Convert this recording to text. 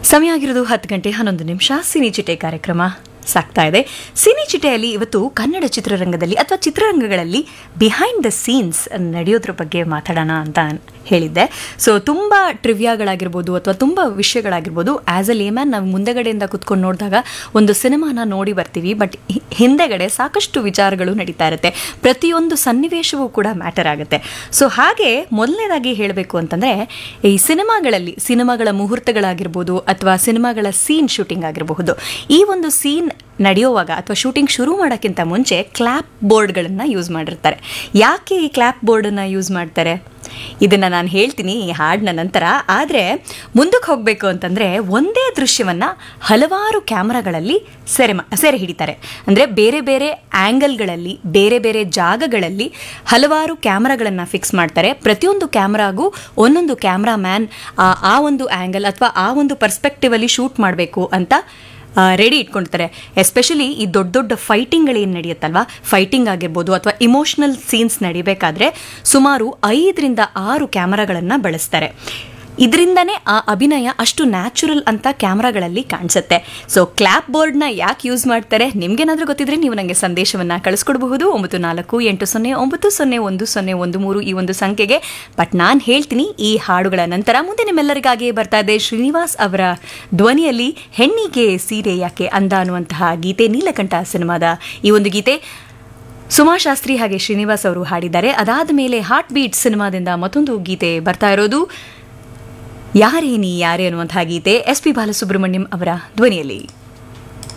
ಸಮಯ ಆಗಿರೋದು ಹತ್ತು ಗಂಟೆ ಹನ್ನೊಂದು ನಿಮಿಷ ಸಿನಿ ಚಿಟೆ ಕಾರ್ಯಕ್ರಮ ಸಾಕ್ತಾ ಇದೆ ಸಿನಿ ಚಿಟೆಯಲ್ಲಿ ಇವತ್ತು ಕನ್ನಡ ಚಿತ್ರರಂಗದಲ್ಲಿ ಅಥವಾ ಚಿತ್ರರಂಗಗಳಲ್ಲಿ ಬಿಹೈಂಡ್ ದ ಸೀನ್ಸ್ ನಡೆಯೋದ್ರ ಬಗ್ಗೆ ಮಾತಾಡೋಣ ಅಂತ ಹೇಳಿದ್ದೆ ಸೊ ತುಂಬ ಟ್ರಿವ್ಯಾಗಳಾಗಿರ್ಬೋದು ಅಥವಾ ತುಂಬ ವಿಷಯಗಳಾಗಿರ್ಬೋದು ಆ್ಯಸ್ ಅ ಲೇಮ್ಯಾನ್ ನಾವು ಮುಂದೆಗಡೆಯಿಂದ ಕುತ್ಕೊಂಡು ನೋಡಿದಾಗ ಒಂದು ಸಿನಿಮಾನ ನೋಡಿ ಬರ್ತೀವಿ ಬಟ್ ಹಿಂದೆಗಡೆ ಸಾಕಷ್ಟು ವಿಚಾರಗಳು ನಡೀತಾ ಇರುತ್ತೆ ಪ್ರತಿಯೊಂದು ಸನ್ನಿವೇಶವೂ ಕೂಡ ಮ್ಯಾಟರ್ ಆಗುತ್ತೆ ಸೊ ಹಾಗೆ ಮೊದಲನೇದಾಗಿ ಹೇಳಬೇಕು ಅಂತಂದರೆ ಈ ಸಿನಿಮಾಗಳಲ್ಲಿ ಸಿನಿಮಾಗಳ ಮುಹೂರ್ತಗಳಾಗಿರ್ಬೋದು ಅಥವಾ ಸಿನಿಮಾಗಳ ಸೀನ್ ಶೂಟಿಂಗ್ ಆಗಿರಬಹುದು ಈ ಒಂದು ಸೀನ್ ನಡೆಯುವಾಗ ಅಥವಾ ಶೂಟಿಂಗ್ ಶುರು ಮಾಡೋಕ್ಕಿಂತ ಮುಂಚೆ ಕ್ಲ್ಯಾಪ್ ಬೋರ್ಡ್ಗಳನ್ನು ಯೂಸ್ ಮಾಡಿರ್ತಾರೆ ಯಾಕೆ ಈ ಕ್ಲ್ಯಾಪ್ ಬೋರ್ಡನ್ನು ಯೂಸ್ ಮಾಡ್ತಾರೆ ಇದನ್ನು ನಾನು ಹೇಳ್ತೀನಿ ಈ ಹಾಡಿನ ನಂತರ ಆದರೆ ಮುಂದಕ್ಕೆ ಹೋಗಬೇಕು ಅಂತಂದರೆ ಒಂದೇ ದೃಶ್ಯವನ್ನು ಹಲವಾರು ಕ್ಯಾಮ್ರಾಗಳಲ್ಲಿ ಸೆರೆ ಮಾ ಸೆರೆ ಹಿಡಿತಾರೆ ಅಂದರೆ ಬೇರೆ ಬೇರೆ ಆ್ಯಂಗಲ್ಗಳಲ್ಲಿ ಬೇರೆ ಬೇರೆ ಜಾಗಗಳಲ್ಲಿ ಹಲವಾರು ಕ್ಯಾಮ್ರಾಗಳನ್ನು ಫಿಕ್ಸ್ ಮಾಡ್ತಾರೆ ಪ್ರತಿಯೊಂದು ಕ್ಯಾಮ್ರಾಗೂ ಒಂದೊಂದು ಕ್ಯಾಮ್ರಾ ಮ್ಯಾನ್ ಆ ಒಂದು ಆ್ಯಂಗಲ್ ಅಥವಾ ಆ ಒಂದು ಪರ್ಸ್ಪೆಕ್ಟಿವಲ್ಲಿ ಶೂಟ್ ಮಾಡಬೇಕು ಅಂತ ರೆಡಿ ಇಟ್ಕೊಂಡಿರ್ತಾರೆ ಎಸ್ಪೆಷಲಿ ಈ ದೊಡ್ಡ ದೊಡ್ಡ ಫೈಟಿಂಗ್ಗಳೇನು ನಡೆಯುತ್ತಲ್ವಾ ಫೈಟಿಂಗ್ ಆಗಿರ್ಬೋದು ಅಥವಾ ಇಮೋಷ್ನಲ್ ಸೀನ್ಸ್ ನಡಿಬೇಕಾದ್ರೆ ಸುಮಾರು ಐದರಿಂದ ಆರು ಕ್ಯಾಮರಾಗಳನ್ನು ಬಳಸ್ತಾರೆ ಇದರಿಂದನೇ ಆ ಅಭಿನಯ ಅಷ್ಟು ನ್ಯಾಚುರಲ್ ಅಂತ ಕ್ಯಾಮ್ರಾಗಳಲ್ಲಿ ಕಾಣಿಸುತ್ತೆ ಸೊ ಕ್ಲಾಪ್ ಬೋರ್ಡ್ನ ಯಾಕೆ ಯೂಸ್ ಮಾಡ್ತಾರೆ ನಿಮ್ಗೇನಾದ್ರೂ ಗೊತ್ತಿದ್ರೆ ನೀವು ನನಗೆ ಸಂದೇಶವನ್ನು ಕಳಿಸ್ಕೊಡ್ಬಹುದು ಒಂಬತ್ತು ನಾಲ್ಕು ಎಂಟು ಸೊನ್ನೆ ಒಂಬತ್ತು ಸೊನ್ನೆ ಒಂದು ಸೊನ್ನೆ ಒಂದು ಮೂರು ಈ ಒಂದು ಸಂಖ್ಯೆಗೆ ಬಟ್ ನಾನು ಹೇಳ್ತೀನಿ ಈ ಹಾಡುಗಳ ನಂತರ ಮುಂದೆ ನಿಮ್ಮೆಲ್ಲರಿಗಾಗಿ ಬರ್ತಾ ಇದೆ ಶ್ರೀನಿವಾಸ್ ಅವರ ಧ್ವನಿಯಲ್ಲಿ ಹೆಣ್ಣಿಗೆ ಸೀರೆ ಯಾಕೆ ಅಂದ ಅನ್ನುವಂತಹ ಗೀತೆ ನೀಲಕಂಠ ಸಿನಿಮಾದ ಈ ಒಂದು ಗೀತೆ ಸುಮಾಶಾಸ್ತ್ರಿ ಹಾಗೆ ಶ್ರೀನಿವಾಸ್ ಅವರು ಹಾಡಿದ್ದಾರೆ ಅದಾದ ಮೇಲೆ ಹಾರ್ಟ್ ಬೀಟ್ ಸಿನಿಮಾದಿಂದ ಮತ್ತೊಂದು ಗೀತೆ ಬರ್ತಾ ಇರೋದು ಯಾರೇ ನೀ ಯಾರೇ ಅನ್ನುವಂತಹ ಗೀತೆ ಎಸ್ ಪಿ ಬಾಲಸುಬ್ರಹ್ಮಣ್ಯಂ ಅವರ ಧ್ವನಿಯಲ್ಲಿ